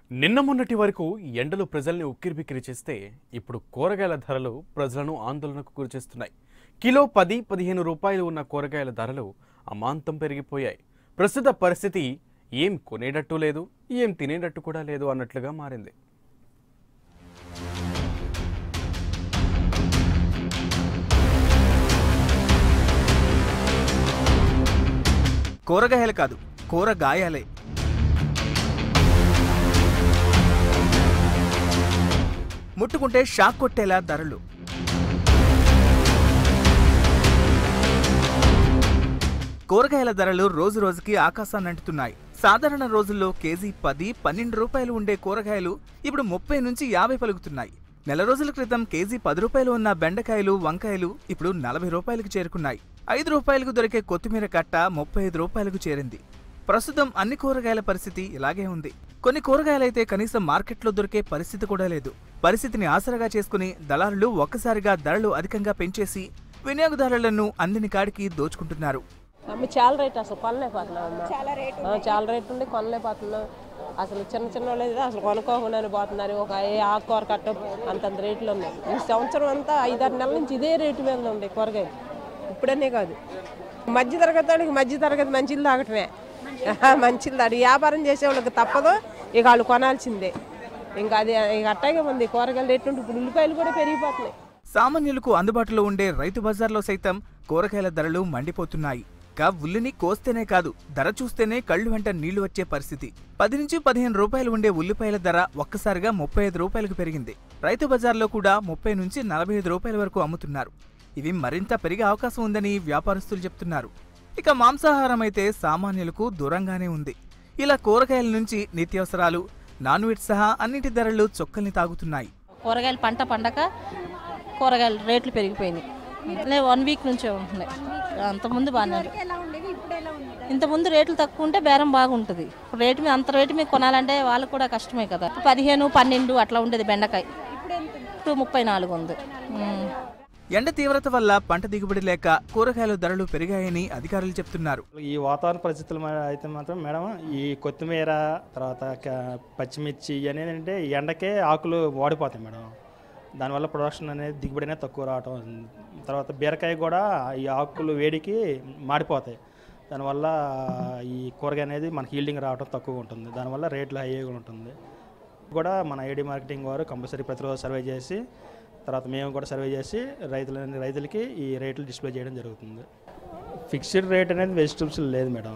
నిన్న మొన్నటి వరకు ఎండలు ప్రజల్ని ఉక్కిరిబిక్కిరి చేస్తే ఇప్పుడు కూరగాయల ధరలు ప్రజలను ఆందోళనకు గురిచేస్తున్నాయి కిలో పది పదిహేను రూపాయలు ఉన్న కూరగాయల ధరలు అమాంతం పెరిగిపోయాయి ప్రస్తుత పరిస్థితి ఏం కొనేటట్టు లేదు ఏం తినేటట్టు కూడా లేదు అన్నట్లుగా మారింది కూరగాయలు కాదు కూరగాయలే ముట్టుకుంటే షాక్ కొట్టేలా ధరలు కూరగాయల ధరలు రోజు రోజుకి ఆకాశాన్ని అంటుతున్నాయి సాధారణ రోజుల్లో కేజీ పది పన్నెండు రూపాయలు ఉండే కూరగాయలు ఇప్పుడు ముప్పై నుంచి యాభై పలుకుతున్నాయి నెల రోజుల క్రితం కేజీ పది రూపాయలు ఉన్న బెండకాయలు వంకాయలు ఇప్పుడు నలభై రూపాయలకు చేరుకున్నాయి ఐదు రూపాయలకు దొరికే కొత్తిమీర కట్ట ముప్పై ఐదు రూపాయలకు చేరింది ప్రస్తుతం అన్ని కూరగాయల పరిస్థితి ఇలాగే ఉంది కొన్ని కూరగాయలైతే కనీసం మార్కెట్లో దొరికే పరిస్థితి కూడా లేదు పరిస్థితిని ఆసరగా చేసుకుని దళారులు ఒక్కసారిగా ధరలు అధికంగా పెంచేసి వినియోగదారులను అందిన కాడికి దోచుకుంటున్నారు అమ్మ చాలా రేట్ అసలు కొనలేకపోతున్నాం అమ్మ చాలా రేట్ చాలా రేట్ ఉండి కొనలేకపోతున్నాం అసలు చిన్న చిన్న వాళ్ళు అయితే అసలు కొనుక్కోకుండానే పోతున్నారు ఒక ఏ ఆకుకూర కట్ట అంతంత రేట్లు ఉన్నాయి ఈ సంవత్సరం అంతా ఐదారు నెలల నుంచి ఇదే రేటు మీద ఉంది కూరగాయలు ఇప్పుడనే కాదు మధ్య తరగతి వాళ్ళకి మధ్య తరగతి మంచిలు తాగటమే మంచిలు తాడు వ్యాపారం చేసే వాళ్ళకి తప్పదు ఇక వాళ్ళు కొనాల్సిందే ఇంకా అది ఇక అట్టాగే ఉంది కూరగాయల రేట్లు ఉంటే ఇప్పుడు ఉల్లిపాయలు కూడా పెరిగిపోతున్నాయి సామాన్యులకు అందుబాటులో ఉండే రైతు బజార్లో సైతం కూరగాయల ధరలు మండిపోతున్నాయి కా ఉల్లిని కోస్తేనే కాదు ధర చూస్తేనే కళ్ళు వెంట నీళ్లు వచ్చే పరిస్థితి పది నుంచి పదిహేను రూపాయలు ఉండే ఉల్లిపాయల ధర ఒక్కసారిగా ముప్పై ఐదు రూపాయలకు పెరిగింది రైతు బజార్లో కూడా ముప్పై నుంచి నలభై ఐదు రూపాయల వరకు అమ్ముతున్నారు ఇవి మరింత పెరిగే అవకాశం ఉందని వ్యాపారస్తులు చెప్తున్నారు ఇక మాంసాహారం అయితే సామాన్యులకు దూరంగానే ఉంది ఇలా కూరగాయల నుంచి నిత్యావసరాలు నాన్ వెజ్ సహా అన్నిటి ధరలు చొక్కల్ని తాగుతున్నాయి కూరగాయలు పంట పండక కూరగాయలు రేట్లు పెరిగిపోయినాయి లే వన్ వీక్ నుంచే ఉంటున్నాయి అంతకుముందు బాగానే ఉంది. ఇంతకుముందు రేట్లు తక్కువ ఉంటే బేరం బాగుంటుంది ఇప్పుడు రేటు మీద అంత రేటు మీద కొనాలంటే వాళ్ళకు కూడా కష్టమే కదా పదిహేను పన్నెండు అట్లా ఉండేది బెండకాయ ఇప్పుడు ముప్పై నాలుగు ఉంది ఉమ్. ఎండ తీవ్రత వల్ల పంట దిగుబడి లేక కూరగాయల ధరలు పెరిగాయని అధికారులు చెప్తున్నారు ఈ వాతావరణ పరిస్థితులు మ- అయితే మాత్రం మేడం ఈ కొత్తిమీర తర్వాత క- పచ్చిమిర్చి ఇవన్నీ ఏంటంటే ఈ ఎండకే ఆకులు వాడిపోతాయి మేడం దానివల్ల ప్రొడక్షన్ అనేది దిగుబడి అనేది తక్కువ రావటం తర్వాత బీరకాయ కూడా ఈ ఆకులు వేడికి మాడిపోతాయి దానివల్ల ఈ కూరగాయ అనేది మనకి హీల్డింగ్ రావడం తక్కువ ఉంటుంది దానివల్ల రేట్లు హైగా ఉంటుంది కూడా మన ఐడి మార్కెటింగ్ వారు కంపల్సరీ ప్రతిరోజు సర్వే చేసి తర్వాత మేము కూడా సర్వే చేసి రైతుల రైతులకి ఈ రేట్లు డిస్ప్లే చేయడం జరుగుతుంది ఫిక్స్డ్ రేట్ అనేది వెజిటబుల్స్ లేదు మేడం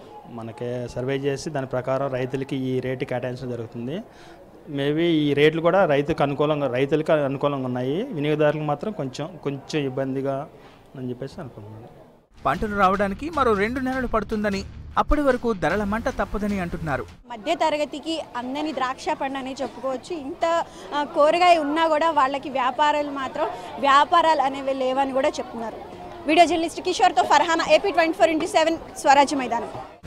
మనకి సర్వే చేసి దాని ప్రకారం రైతులకి ఈ రేటు కేటాయించడం జరుగుతుంది మేబీ ఈ రేట్లు కూడా రైతుకు అనుకూలంగా రైతులకి అనుకూలంగా ఉన్నాయి వినియోగదారులకు మాత్రం కొంచెం కొంచెం ఇబ్బందిగా అని చెప్పేసి అనుకుంటున్నాను పంటలు రావడానికి మరో రెండు నెలలు పడుతుందని అప్పటి వరకు ధరల మంట తప్పదని అంటున్నారు మధ్య తరగతికి అందని ద్రాక్ష పండు అని చెప్పుకోవచ్చు ఇంత ఆ, కూరగాయ ఉన్నా కూడా వాళ్ళకి వ్యాపారాలు మాత్రం వ్యాపారాలు అనేవి లేవని కూడా చెప్తున్నారు వీడియో జర్నలిస్ట్ కిషోర్తో Farhana AP twenty four into seven Swarajya మైదానం